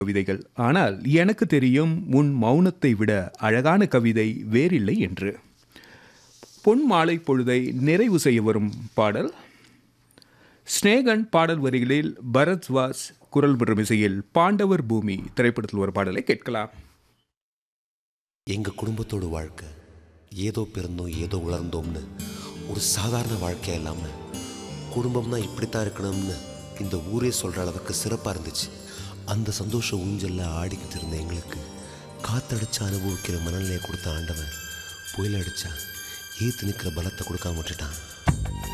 கவிதைகள் ஆனால் எனக்கு தெரியும் உன் மௌனத்தை விட அழகான கவிதை வேறில்லை என்று பொன் மாலை பொழுதை நிறைவு செய்ய வரும் பாடல் ஸ்னேகன் பாடல் வரிகளில் பரத்வாஸ் குரல் மற்றும் இசையில் பாண்டவர் பூமி திரைப்படத்தில் ஒரு பாடலை கேட்கலாம் எங்கள் குடும்பத்தோட வாழ்க்கை ஏதோ பிறந்தோம் ஏதோ வளர்ந்தோம்னு ஒரு சாதாரண வாழ்க்கையா இல்லாமல் குடும்பம்னா இப்படித்தான் இருக்கணும்னு இந்த ஊரே சொல்கிற அளவுக்கு சிறப்பாக இருந்துச்சு அந்த சந்தோஷ ஊஞ்சல்ல ஆடிக்கிட்டு இருந்த எங்களுக்கு காத்தடிச்சு அனுபவிக்கிற மனநிலையை கொடுத்த ஆண்டவன் புயல் அடிச்சா ஏத்து நிற்கிற பலத்தை கொடுக்காம விட்டுட்டான்